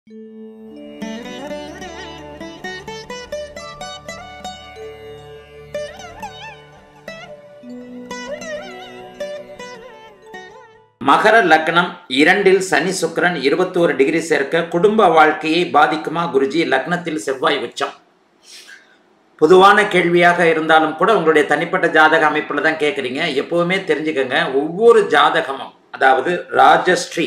மகர லக்னம் இரண்டில் சனி சுக்கிரன் இருபத்தோரு டிகிரி சேர்க்க குடும்ப வாழ்க்கையை பாதிக்குமா குருஜி லக்னத்தில் செவ்வாய் உச்சம் பொதுவான கேள்வியாக இருந்தாலும் கூட உங்களுடைய தனிப்பட்ட ஜாதக அமைப்பில் தான் கேட்குறீங்க எப்போவுமே தெரிஞ்சுக்கங்க ஒவ்வொரு ஜாதகமும் அதாவது ராஜஸ்ரீ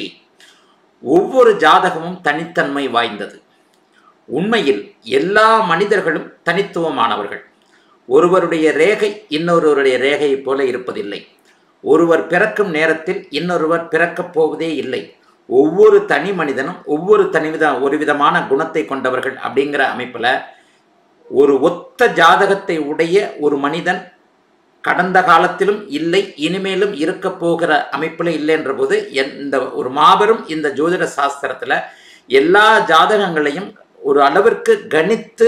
ஒவ்வொரு ஜாதகமும் தனித்தன்மை வாய்ந்தது உண்மையில் எல்லா மனிதர்களும் தனித்துவமானவர்கள் ஒருவருடைய ரேகை இன்னொருவருடைய ரேகையைப் போல இருப்பதில்லை ஒருவர் பிறக்கும் நேரத்தில் இன்னொருவர் பிறக்கப் போவதே இல்லை ஒவ்வொரு தனி மனிதனும் ஒவ்வொரு தனிவித ஒரு விதமான குணத்தை கொண்டவர்கள் அப்படிங்கிற அமைப்பில் ஒரு ஒத்த ஜாதகத்தை உடைய ஒரு மனிதன் கடந்த காலத்திலும் இல்லை இனிமேலும் இருக்க போகிற அமைப்பில் இல்லைன்ற போது இந்த ஒரு மாபெரும் இந்த ஜோதிட சாஸ்திரத்தில் எல்லா ஜாதகங்களையும் ஒரு அளவிற்கு கணித்து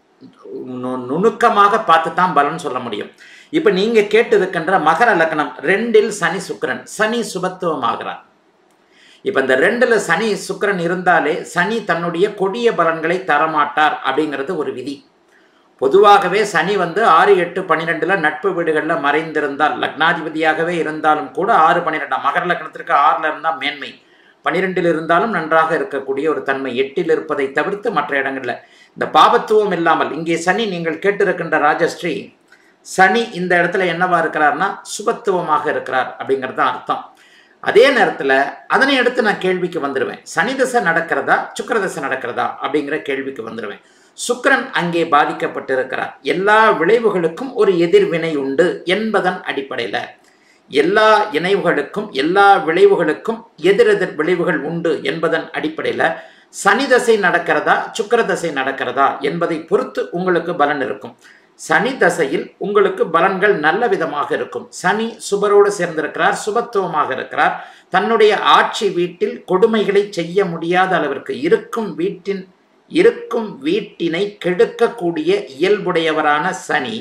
நு- நுணுக்கமாக பார்த்து தான் பலன் சொல்ல முடியும் இப்போ நீங்கள் கேட்டிருக்கின்ற மகர லக்னம் ரெண்டில் சனி சுக்கிரன் சனி சுபத்துவம் ஆகிறார் இப்போ இந்த ரெண்டில் சனி சுக்கிரன் இருந்தாலே சனி தன்னுடைய கொடிய பலன்களை தரமாட்டார் அப்படிங்கிறது ஒரு விதி பொதுவாகவே சனி வந்து ஆறு எட்டு பன்னிரெண்டில் நட்பு வீடுகளில் மறைந்திருந்தால் லக்னாதிபதியாகவே இருந்தாலும் கூட ஆறு பன்னிரெண்டாம் மகர லக்னத்திற்கு ஆறில் இருந்தால் மேன்மை பன்னிரெண்டில் இருந்தாலும் நன்றாக இருக்கக்கூடிய ஒரு தன்மை எட்டில் இருப்பதை தவிர்த்து மற்ற இடங்களில் இந்த பாபத்துவம் இல்லாமல் இங்கே சனி நீங்கள் கேட்டிருக்கின்ற ராஜஸ்ரீ சனி இந்த இடத்துல என்னவா இருக்கிறார்னா சுபத்துவமாக இருக்கிறார் அப்படிங்கிறது தான் அர்த்தம் அதே நேரத்தில் அதனை அடுத்து நான் கேள்விக்கு வந்துடுவேன் சனி தசை நடக்கிறதா சுக்கிர தசை நடக்கிறதா அப்படிங்கிற கேள்விக்கு வந்துடுவேன் சுக்கிரன் அங்கே பாதிக்கப்பட்டிருக்கிறார் எல்லா விளைவுகளுக்கும் ஒரு எதிர்வினை உண்டு என்பதன் அடிப்படையில் எல்லா இணைவுகளுக்கும் எல்லா விளைவுகளுக்கும் எதிரெதிர் விளைவுகள் உண்டு என்பதன் அடிப்படையில் சனி தசை நடக்கிறதா சுக்கிர தசை நடக்கிறதா என்பதை பொறுத்து உங்களுக்கு பலன் இருக்கும் சனி தசையில் உங்களுக்கு பலன்கள் நல்ல விதமாக இருக்கும் சனி சுபரோடு சேர்ந்திருக்கிறார் சுபத்துவமாக இருக்கிறார் தன்னுடைய ஆட்சி வீட்டில் கொடுமைகளை செய்ய முடியாத அளவிற்கு இருக்கும் வீட்டின் இருக்கும் வீட்டினை கெடுக்கக்கூடிய இயல்புடையவரான சனி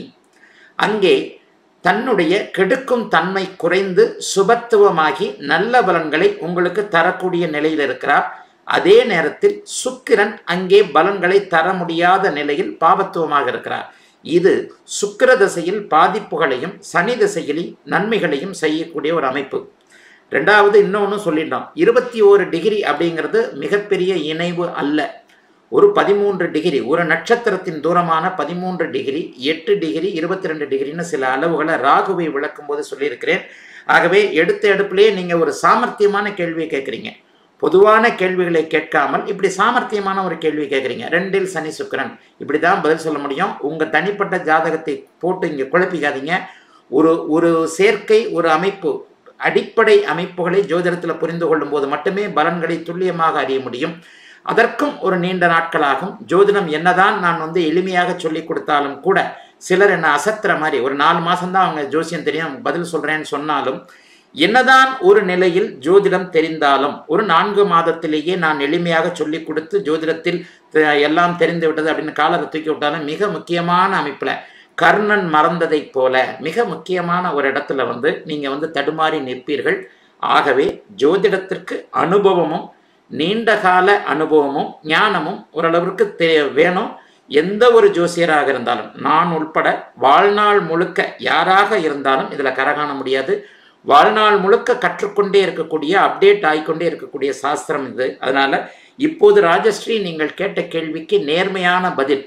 அங்கே தன்னுடைய கெடுக்கும் தன்மை குறைந்து சுபத்துவமாகி நல்ல பலன்களை உங்களுக்கு தரக்கூடிய நிலையில் இருக்கிறார் அதே நேரத்தில் சுக்கிரன் அங்கே பலன்களை தர முடியாத நிலையில் பாபத்துவமாக இருக்கிறார் இது சுக்கிர திசையில் பாதிப்புகளையும் சனி திசையில் நன்மைகளையும் செய்யக்கூடிய ஒரு அமைப்பு ரெண்டாவது இன்னொன்று சொல்லிட்டோம் இருபத்தி ஓரு டிகிரி அப்படிங்கிறது மிகப்பெரிய இணைவு அல்ல ஒரு பதிமூன்று டிகிரி ஒரு நட்சத்திரத்தின் தூரமான பதிமூன்று டிகிரி எட்டு டிகிரி இருபத்தி ரெண்டு டிகிரின்னு சில அளவுகளை ராகுவை விளக்கும் போது சொல்லியிருக்கிறேன் ஆகவே எடுத்த எடுப்பிலேயே நீங்கள் ஒரு சாமர்த்தியமான கேள்வியை கேட்குறீங்க பொதுவான கேள்விகளை கேட்காமல் இப்படி சாமர்த்தியமான ஒரு கேள்வி கேட்குறீங்க ரெண்டில் சனி சுக்கிரன் இப்படி தான் பதில் சொல்ல முடியும் உங்கள் தனிப்பட்ட ஜாதகத்தை போட்டு இங்கே குழப்பிக்காதீங்க ஒரு ஒரு சேர்க்கை ஒரு அமைப்பு அடிப்படை அமைப்புகளை ஜோதிடத்தில் புரிந்து கொள்ளும் போது மட்டுமே பலன்களை துல்லியமாக அறிய முடியும் அதற்கும் ஒரு நீண்ட நாட்களாகும் ஜோதிடம் என்னதான் நான் வந்து எளிமையாக சொல்லி கொடுத்தாலும் கூட சிலர் என்ன அசத்துற மாதிரி ஒரு நாலு மாசம்தான் அவங்க ஜோசியம் தெரியும் பதில் சொல்றேன்னு சொன்னாலும் என்னதான் ஒரு நிலையில் ஜோதிடம் தெரிந்தாலும் ஒரு நான்கு மாதத்திலேயே நான் எளிமையாக சொல்லி கொடுத்து ஜோதிடத்தில் த- எல்லாம் தெரிந்து விட்டது அப்படின்னு காலரை தூக்கி விட்டாலும் மிக முக்கியமான அமைப்பில் கர்ணன் மறந்ததைப் போல மிக முக்கியமான ஒரு இடத்துல வந்து நீங்கள் வந்து தடுமாறி நிற்பீர்கள் ஆகவே ஜோதிடத்திற்கு அனுபவமும் நீண்ட கால அனுபவமும் ஞானமும் ஓரளவிற்கு தே வேணும் எந்த ஒரு ஜோசியராக இருந்தாலும் நான் உட்பட வாழ்நாள் முழுக்க யாராக இருந்தாலும் இதில் கரகாண முடியாது வாழ்நாள் முழுக்க கற்றுக்கொண்டே இருக்கக்கூடிய அப்டேட் ஆகிக்கொண்டே இருக்கக்கூடிய சாஸ்திரம் இது அதனால இப்போது ராஜஸ்ரீ நீங்கள் கேட்ட கேள்விக்கு நேர்மையான பதில்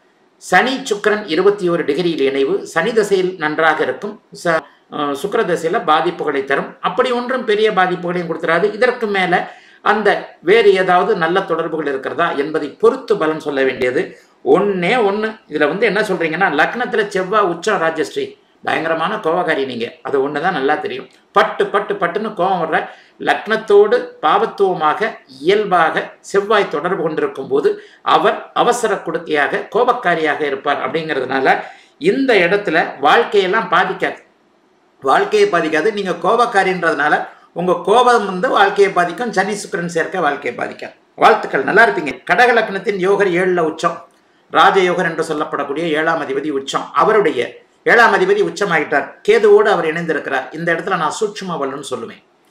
சனி சுக்கிரன் இருபத்தி ஒரு டிகிரியில் இணைவு சனி தசையில் நன்றாக இருக்கும் ச அஹ் சுக்கிர தசையில் பாதிப்புகளை தரும் அப்படி ஒன்றும் பெரிய பாதிப்புகளையும் கொடுத்துறாது இதற்கு மேலே அந்த வேறு ஏதாவது நல்ல தொடர்புகள் இருக்கிறதா என்பதை பொறுத்து பலன் சொல்ல வேண்டியது ஒண்ணே ஒன்று இதில் வந்து என்ன சொல்றீங்கன்னா லக்னத்தில் செவ்வாய் உச்சம் ராஜஸ்ரீ பயங்கரமான கோவக்காரி நீங்கள் அது ஒன்று தான் நல்லா தெரியும் பட்டு பட்டு பட்டுன்னு கோவம் வர்ற லக்னத்தோடு பாவத்துவமாக இயல்பாக செவ்வாய் தொடர்பு கொண்டிருக்கும் போது அவர் அவசர கொடுக்கையாக கோபக்காரியாக இருப்பார் அப்படிங்கிறதுனால இந்த இடத்துல வாழ்க்கையெல்லாம் பாதிக்காது வாழ்க்கையை பாதிக்காது நீங்கள் கோபக்காரின்றதுனால உங்கள் கோபம் வந்து வாழ்க்கையை பாதிக்கும் சனி சுக்கிரன் சேர்க்க வாழ்க்கையை பாதிக்காது வாழ்த்துக்கள் நல்லா இருப்பீங்க கடக லக்னத்தின் யோகர் ஏழில் உச்சம் ராஜயோகர் என்று சொல்லப்படக்கூடிய ஏழாம் அதிபதி உச்சம் அவருடைய ஏழாம் அதிபதி உச்சமாயிட்டார் கேதுவோடு அவர் இணைந்திருக்கிறார் இந்த இடத்துல நான் சூட்சும பலன் சொல்லுவேன்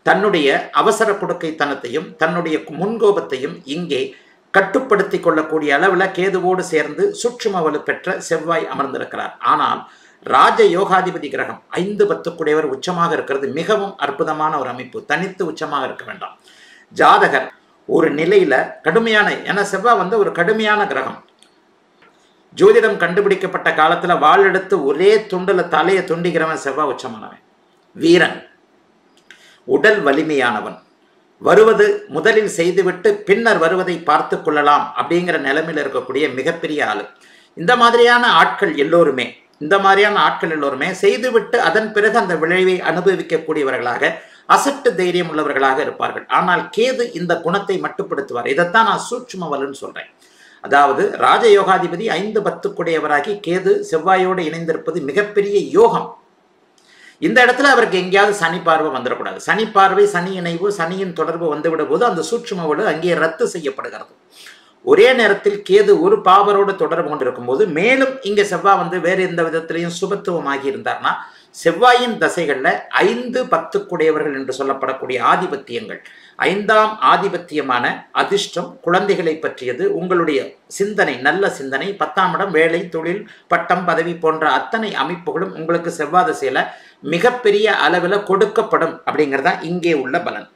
தன்னுடைய அவசர கொடுக்கைத்தனத்தையும் தன்னுடைய முன்கோபத்தையும் இங்கே கட்டுப்படுத்தி கொள்ளக்கூடிய அளவில் கேதுவோடு சேர்ந்து சுற்றும வலு பெற்ற செவ்வாய் அமர்ந்திருக்கிறார் ஆனால் ராஜ யோகாதிபதி கிரகம் ஐந்து பத்துக்குடையவர் உச்சமாக இருக்கிறது மிகவும் அற்புதமான ஒரு அமைப்பு தனித்து உச்சமாக இருக்க வேண்டாம் ஜாதகர் ஒரு நிலையில கடுமையான ஏன்னா செவ்வாய் வந்து ஒரு கடுமையான கிரகம் ஜோதிடம் கண்டுபிடிக்கப்பட்ட காலத்துல வாள் எடுத்து ஒரே துண்டுல தலையை துண்டிக்கிறவன் செவ்வாய் உச்சமானவன் வீரன் உடல் வலிமையானவன் வருவது முதலில் செய்துவிட்டு பின்னர் வருவதை பார்த்து கொள்ளலாம் அப்படிங்கிற நிலைமையில் இருக்கக்கூடிய மிகப்பெரிய ஆளு இந்த மாதிரியான ஆட்கள் எல்லோருமே இந்த மாதிரியான ஆட்கள் எல்லோருமே செய்துவிட்டு அதன் பிறகு அந்த விளைவை அனுபவிக்கக்கூடியவர்களாக அசட்டு தைரியம் உள்ளவர்களாக இருப்பார்கள் ஆனால் கேது இந்த குணத்தை மட்டுப்படுத்துவார் இதைத்தான் நான் சூட்சுமவல்னு சொல்றேன் அதாவது ராஜயோகாதிபதி ஐந்து பத்துக்குடையவராகி கேது செவ்வாயோடு இணைந்திருப்பது மிகப்பெரிய யோகம் இந்த இடத்துல அவருக்கு எங்கேயாவது சனி பார்வை வந்துடக்கூடாது சனி பார்வை சனி இணைவு சனியின் தொடர்பு வந்துவிட போது அந்த சூட்சுமவோடு அங்கே ரத்து செய்யப்படுகிறது ஒரே நேரத்தில் கேது ஒரு பாவரோடு தொடர்பு கொண்டிருக்கும் போது மேலும் இங்க செவ்வாய் வந்து வேறு எந்த விதத்திலையும் சுபத்துவமாகி இருந்தார்னா செவ்வாயின் தசைகளில் ஐந்து பத்துக்குடையவர்கள் என்று சொல்லப்படக்கூடிய ஆதிபத்தியங்கள் ஐந்தாம் ஆதிபத்தியமான அதிர்ஷ்டம் குழந்தைகளை பற்றியது உங்களுடைய சிந்தனை நல்ல சிந்தனை பத்தாம் இடம் வேலை தொழில் பட்டம் பதவி போன்ற அத்தனை அமைப்புகளும் உங்களுக்கு செவ்வாய் திசையில மிகப்பெரிய அளவில் கொடுக்கப்படும் அப்படிங்கிறதா இங்கே உள்ள பலன்